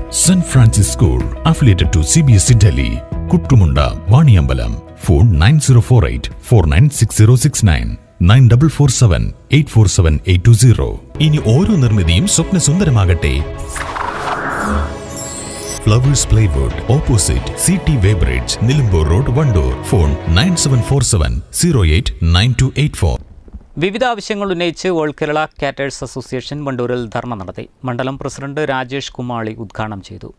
saint Francis school affiliated to C B S E Delhi Kuttumunda Vaniyambalam phone nine zero four eight four nine six zero six nine nine double four seven eight four seven eight two zero ഇനി ഓരോ നിർമ്മിതിയും സ്വപ്നസുന്ദരമാകട്ടെ flowers plywood opposite C T weighbridge Nilambur road Wandoor phone nine seven four seven zero eight nine two eight four വിവിധ ആവശ്യങ്ങൾ ഉന്നയിച്ച് all Kerala caterers association വണ്ടൂരിൽ ധർണ നടത്തി മണ്ഡലം പ്രസിഡന്റ് രാജേഷ് കുമാളി ഉദ്ഘാടനം ചെയ്തു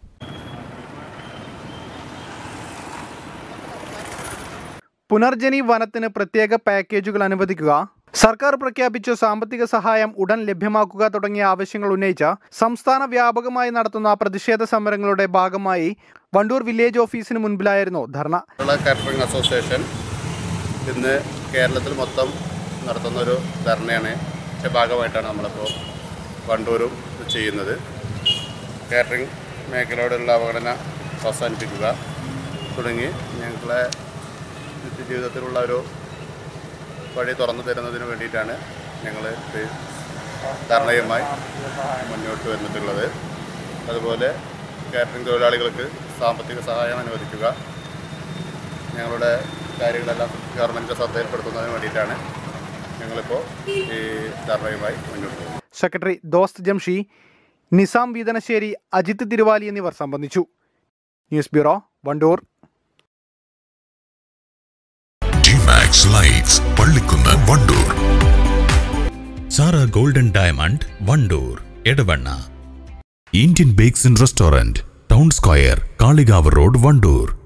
പുനർജനി വനത്തിന് പ്രത്യേക പാക്കേജുകൾ അനുവദിക്കുക സർക്കാർ പ്രഖ്യാപിച്ച സാമ്പത്തിക സഹായം ഉടൻ ലഭ്യമാക്കുക തുടങ്ങിയ ആവശ്യങ്ങൾ ഉന്നയിച്ച സംസ്ഥാന വ്യാപകമായി നടത്തുന്ന പ്രതിഷേധ സമരങ്ങളുടെ ഭാഗമായി വണ്ടൂർ വില്ലേജ് ഓഫീസിന് മുൻപിലായിരുന്നു ധർണ കേരള കാറ്ററിംഗ് അസോസിയേഷൻ ഇന്ന് കേരളത്തിൽ മൊത്തം നടത്തുന്ന ഒരു ധർണയാണ് ഇതിൻ്റെ ഭാഗമായിട്ടാണ് നമ്മളിപ്പോൾ വണ്ടൂരും ഇത് ചെയ്യുന്നത് കാറ്ററിംഗ് മേഖലയോടുള്ള അവഗണന അവസാനിപ്പിക്കുക തുടങ്ങി ഞങ്ങളെ നിത്യജീവിതത്തിലുള്ള ഒരു വഴി തുറന്നു തരുന്നതിന് വേണ്ടിയിട്ടാണ് ഞങ്ങൾ ഇത് ധർണയുമായി മുന്നോട്ട് വന്നിട്ടുള്ളത് അതുപോലെ കാറ്ററിംഗ് തൊഴിലാളികൾക്ക് സാമ്പത്തിക സഹായം അനുവദിക്കുക ഞങ്ങളുടെ കാര്യങ്ങളെല്ലാം ഗവൺമെൻറ് ശ്രദ്ധയിൽപ്പെടുത്തുന്നതിന് വേണ്ടിയിട്ടാണ് ഞങ്ങളിപ്പോൾ ഈ ധർണയുമായി മുന്നോട്ട് പോകുന്നത് സെക്രട്ടറി ദോസ്ത് ജംഷി നിസാം വീതനശ്ശേരി അജിത് തിരുവാലി എന്നിവർ സംബന്ധിച്ചു news bureau Wandoor Dimax lights Pallikkunnu Wandoor Sara golden diamond Wandoor Edavanna Indian bakes and restaurant town square Kalikavu road Wandoor